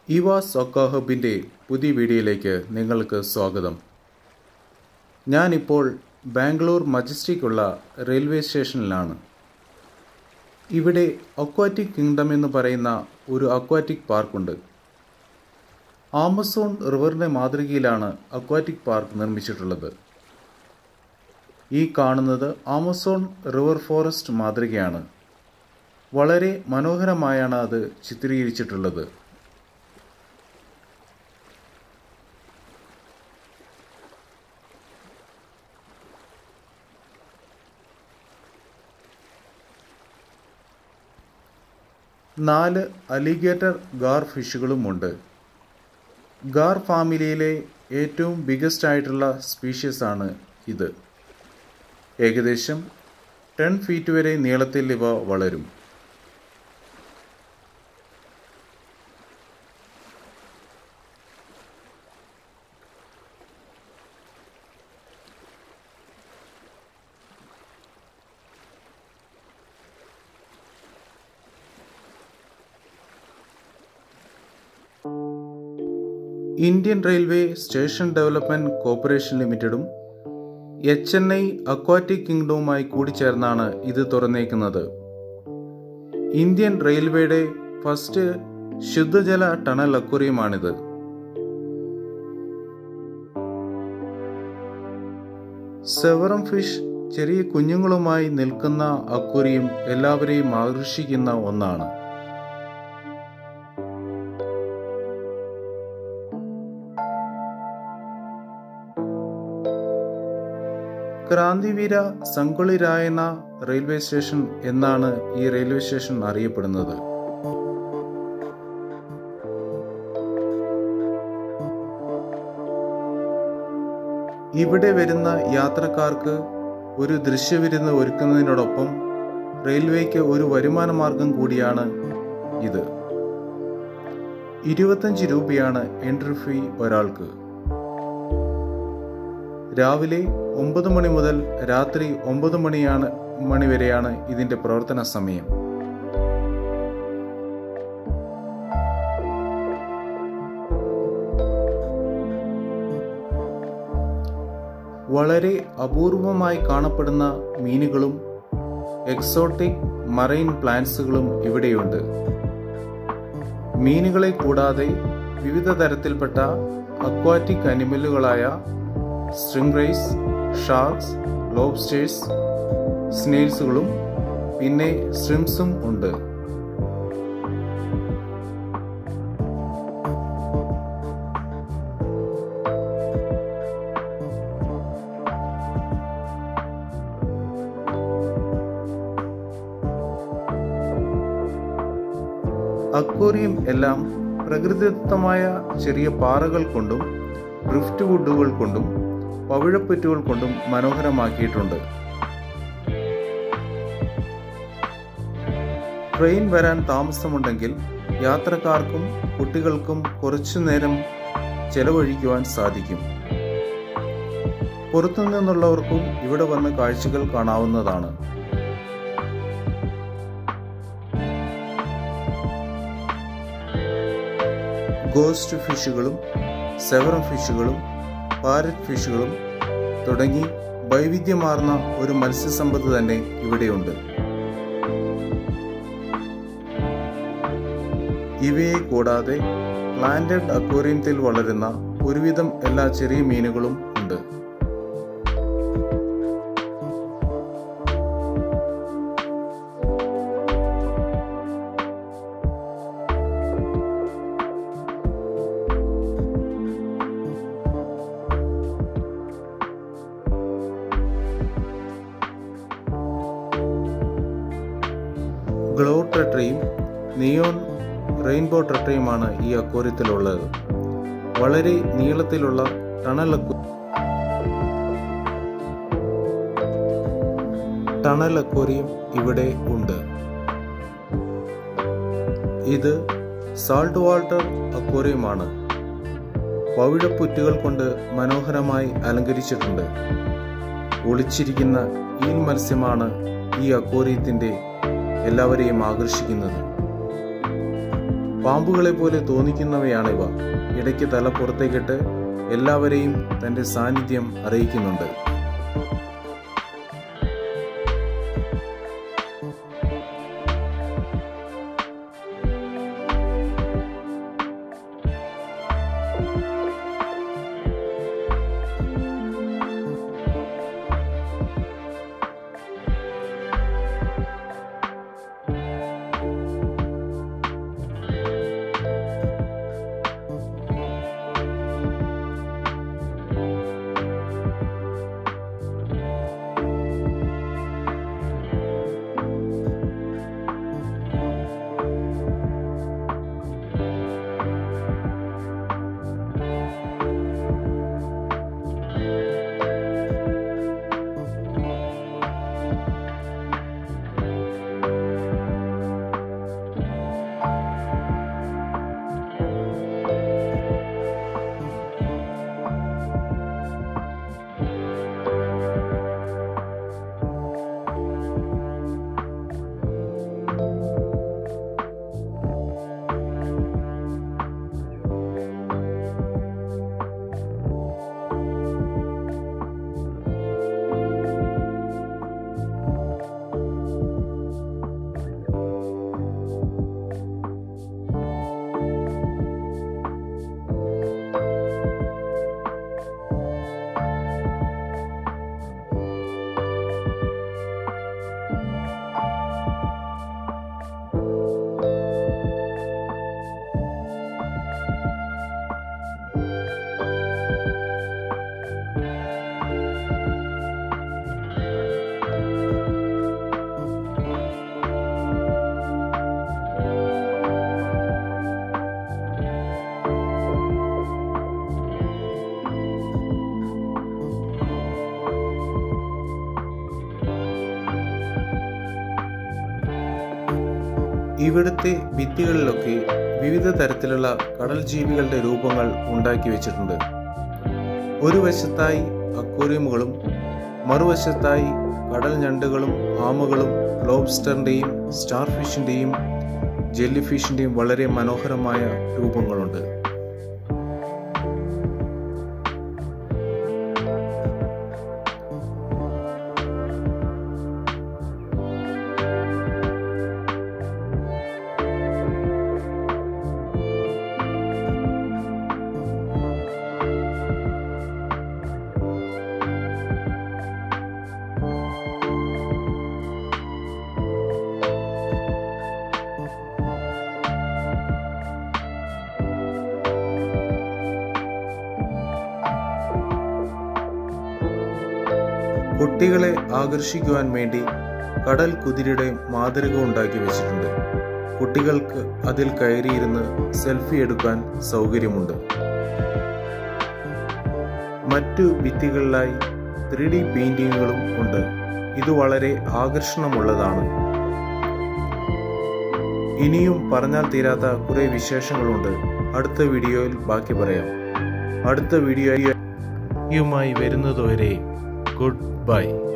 ഇവാസ് ഒക്കാഹബിൻ്റെ പുതിയ വീഡിയോയിലേക്ക് നിങ്ങൾക്ക് സ്വാഗതം ഞാനിപ്പോൾ ബാംഗ്ലൂർ മജസ്റ്റിക് ഉള്ള റെയിൽവേ സ്റ്റേഷനിലാണ് ഇവിടെ അക്വാറ്റിക് കിങ്ഡം എന്ന് പറയുന്ന ഒരു അക്വാറ്റിക് പാർക്കുണ്ട് ആമസോൺ റിവറിൻ്റെ മാതൃകയിലാണ് അക്വാറ്റിക് പാർക്ക് നിർമ്മിച്ചിട്ടുള്ളത് ഈ കാണുന്നത് ആമസോൺ റിവർ ഫോറസ്റ്റ് മാതൃകയാണ് വളരെ മനോഹരമായാണ് അത് ചിത്രീകരിച്ചിട്ടുള്ളത് നാല് അലിഗേറ്റർ ഗാർ ഫിഷുകളുമുണ്ട് ഗാർ ഫാമിലിയിലെ ഏറ്റവും ബിഗസ്റ്റ് ആയിട്ടുള്ള സ്പീഷ്യസ് ആണ് ഇത് ഏകദേശം ടെൻ ഫീറ്റ് വരെ നീളത്തിൽ ഇവ വളരും Indian railway station development corporation ലിമിറ്റഡും എച്ച് എൻ ഐ അക്വാറ്റിക് കിങ്ഡവുമായി കൂടിച്ചേർന്നാണ് ഇത് തുറന്നേക്കുന്നത് ഇന്ത്യൻ റെയിൽവേയുടെ ഫസ്റ്റ് ശുദ്ധജല ടണൽ അക്വറിയമാണിത് സെവറം ഫിഷ് ചെറിയ കുഞ്ഞുങ്ങളുമായി നിൽക്കുന്ന അക്വറിയം എല്ലാവരെയും ആകർഷിക്കുന്ന ഒന്നാണ് ക്രാന്തിവീര സംഗൊളി രായന റെയിൽവേ സ്റ്റേഷൻ എന്നാണ് ഈ റെയിൽവേ സ്റ്റേഷൻ അറിയപ്പെടുന്നത് ഇവിടെ വരുന്ന യാത്രക്കാർക്ക് ഒരു ദൃശ്യവിരുന്ന് ഒരുക്കുന്നതിനോടൊപ്പം റെയിൽവേക്ക് ഒരു വരുമാന മാർഗം കൂടിയാണ് ഇത് ഇരുപത്തഞ്ച് രൂപയാണ് എൻട്രി ഫീ ഒരാൾക്ക് രാവിലെ ഒമ്പത് മണി മുതൽ രാത്രി ഒമ്പത് മണിയാണ് മണി വരെയാണ് ഇതിന്റെ പ്രവർത്തന സമയം വളരെ അപൂർവമായി കാണപ്പെടുന്ന മീനുകളും എക്സോട്ടിക് മറൈൻ പ്ലാന്റ്സുകളും ഇവിടെയുണ്ട് മീനുകളെ കൂടാതെ വിവിധ തരത്തിൽപ്പെട്ട അക്വാറ്റിക് അനിമലുകളായ സ്ട്രിംഗ് റൈസ് ഷാർക്സ് ലോബ്സ്റ്റേഴ്സ് സ്നെയിൽസുകളും പിന്നെ സ്ട്രിംസും ഉണ്ട് അക്വേറിയം എല്ലാം പ്രകൃതിദത്തമായ ചെറിയ പാറകൾ കൊണ്ടും ഡ്രിഫ്റ്റ് വുഡുകൾ കൊണ്ടും പവിഴപ്പുറ്റുകൾ കൊണ്ടും മനോഹരമാക്കിയിട്ടുണ്ട് ട്രെയിൻ വരാൻ താമസമുണ്ടെങ്കിൽ യാത്രക്കാർക്കും കുട്ടികൾക്കും കുറച്ചു നേരം ചെലവഴിക്കുവാൻ സാധിക്കും പുറത്തു നിന്നുള്ളവർക്കും ഇവിടെ വന്ന് കാഴ്ചകൾ കാണാവുന്നതാണ് ഗോസ്റ്റ് ഫിഷുകളും സെവറം ഫിഷുകളും പാരറ്റ് ഫിഷുകളും തുടങ്ങി വൈവിധ്യമാർന്ന ഒരു മത്സ്യസമ്പത്ത് തന്നെ ഇവിടെയുണ്ട് ഇവയെ കൂടാതെ പ്ലാന്റഡ് അക്വേറിയത്തിൽ വളരുന്ന ഒരുവിധം എല്ലാ ചെറിയ മീനുകളും ഉണ്ട് ഗ്ലോ ട്രെട്രയും നിയോൺ റെയിൻബോ ട്രെട്രയുമാണ് ഈ അക്വേറിയത്തിലുള്ളത് വളരെ നീളത്തിലുള്ള ടണൽ അക്വ ടണൽ അക്വേറിയം ഇവിടെ ഉണ്ട് ഇത് സാൾട്ട് വാട്ടർ അക്വേറിയമാണ് പവിഴപ്പുറ്റുകൾ കൊണ്ട് മനോഹരമായി അലങ്കരിച്ചിട്ടുണ്ട് ഒളിച്ചിരിക്കുന്ന ഈ മത്സ്യമാണ് ഈ അക്വേറിയത്തിന്റെ എല്ലാവരെയും ആകർഷിക്കുന്നത് പാമ്പുകളെ പോലെ തോന്നിക്കുന്നവയാണിവ ഇടയ്ക്ക് തല പുറത്തേക്കിട്ട് എല്ലാവരെയും തന്റെ സാന്നിധ്യം അറിയിക്കുന്നുണ്ട് ഇവിടുത്തെ ഭിത്തികളിലൊക്കെ വിവിധ തരത്തിലുള്ള കടൽ ജീവികളുടെ രൂപങ്ങൾ ഉണ്ടാക്കി വെച്ചിട്ടുണ്ട് ഒരു വശത്തായി അക്വേറിയമുകളും മറുവശത്തായി കടൽ ഞണ്ടുകളും ആമകളും ലോബ്സ്റ്ററിൻ്റെയും സ്റ്റാർ ഫിഷിൻ്റെയും ജെല്ലി ഫിഷിൻ്റെയും വളരെ മനോഹരമായ രൂപങ്ങളുണ്ട് കുട്ടികളെ ആകർഷിക്കുവാൻ വേണ്ടി കടൽ കുതിരയുടെ മാതൃക ഉണ്ടാക്കി വെച്ചിട്ടുണ്ട് കുട്ടികൾക്ക് അതിൽ കയറിയിരുന്ന് സെൽഫി എടുക്കാൻ സൗകര്യമുണ്ട് മറ്റു ഭിത്തികളിലായി ത്രീ ഡി പെയിന്റിങ്ങുകളും ഉണ്ട് ഇത് വളരെ ആകർഷണമുള്ളതാണ് ഇനിയും പറഞ്ഞാൽ തീരാത്ത കുറെ വിശേഷങ്ങളുണ്ട് അടുത്ത വീഡിയോയിൽ ബാക്കി പറയാം അടുത്ത വീഡിയോയുമായി വരുന്നതുവരെ ഗുഡ് ബൈ